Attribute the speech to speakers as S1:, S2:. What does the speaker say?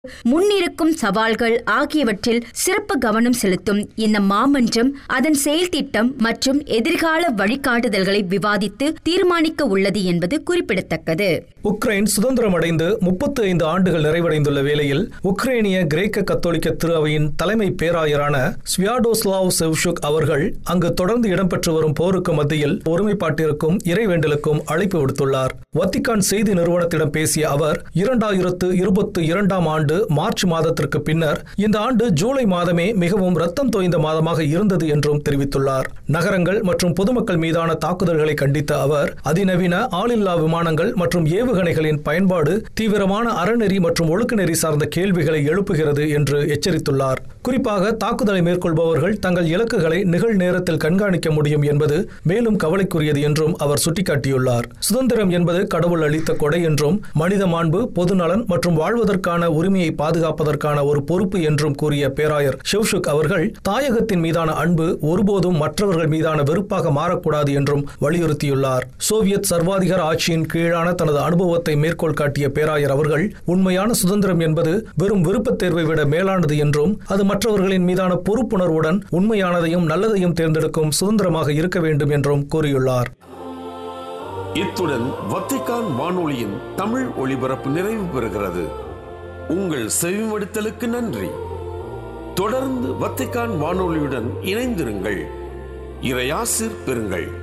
S1: முன்னிருக்கும் சவால்கள் ஆகியவற்றில் சிறப்பு கவனம் செலுத்தும் இந்த மாமன்றம் அதன் செயல்திட்டம் மற்றும் எதிர்கால வழிகாட்டுதல்களை விவாதித்து தீர்மானிக்க உள்ளது என்பது குறிப்பிடத்தக்கது
S2: உக்ரைன் சுதந்திரம் அடைந்து முப்பத்தி ஐந்து ஆண்டுகள் நிறைவடைந்துள்ள வேளையில் உக்ரைனிய கிரேக்க கத்தோலிக்க திரு அவையின் தலைமை பேராயரான ஸ்வியாடோஸ்லாவ் செவ்ஷுக் அவர்கள் அங்கு தொடர்ந்து இடம்பெற்று வரும் போருக்கு மத்தியில் ஒருமைப்பாட்டிற்கும் இறைவேண்டலுக்கும் அழைப்பு விடுத்துள்ளார் வத்திக்கான் செய்தி நிறுவனத்திடம் பேசிய அவர் இரண்டாயிரத்து இருபத்தி இரண்டாம் ஆண்டு மார்ச் மாதத்திற்கு பின்னர் இந்த ஆண்டு ஜூலை மாதமே மிகவும் ரத்தம் தோய்ந்த மாதமாக இருந்தது என்றும் தெரிவித்துள்ளார் நகரங்கள் மற்றும் பொதுமக்கள் மீதான தாக்குதல்களை கண்டித்த அவர் அதிநவீன ஆளில்லா விமானங்கள் மற்றும் ஏவுகணைகளின் பயன்பாடு தீவிரமான அறநெறி மற்றும் ஒழுக்கநெறி சார்ந்த கேள்விகளை எழுப்புகிறது என்று எச்சரித்துள்ளார் குறிப்பாக தாக்குதலை மேற்கொள்பவர்கள் தங்கள் இலக்குகளை நிகழ் நேரத்தில் கண்காணிக்க முடியும் என்பது மேலும் கவலைக்குரியது என்றும் அவர் சுட்டிக்காட்டியுள்ளார் சுதந்திரம் என்பது கடவுள் அளித்த கொடை என்றும் மனித மாண்பு பொதுநலன் மற்றும் வாழ்வதற்கான உரிமையை பாதுகாப்பதற்கான ஒரு பொறுப்பு என்றும் கூறிய பேராயர் ஷெவ்ஷுக் அவர்கள் தாயகத்தின் மீதான அன்பு ஒருபோதும் மற்றவர்கள் மீதான வெறுப்பாக மாறக்கூடாது என்றும் வலியுறுத்தியுள்ளார் சோவியத் சர்வாதிகார ஆட்சியின் கீழான தனது அனுபவத்தை மேற்கோள் காட்டிய பேராயர் அவர்கள் உண்மையான சுதந்திரம் என்பது வெறும் விருப்பத் தேர்வை விட மேலானது என்றும் அது மற்றவர்களின் மீதான பொறுப்புணர்வுடன் உண்மையானதையும் நல்லதையும் தேர்ந்தெடுக்கும் சுதந்திரமாக இருக்க வேண்டும் என்றும் கூறியுள்ளார்
S3: இத்துடன் வத்திக்கான் வானொலியின் தமிழ் ஒளிபரப்பு நிறைவு பெறுகிறது உங்கள் செவிமடுத்தலுக்கு நன்றி தொடர்ந்து வத்திக்கான் வானொலியுடன் இணைந்திருங்கள் இறையாசிர் பெறுங்கள்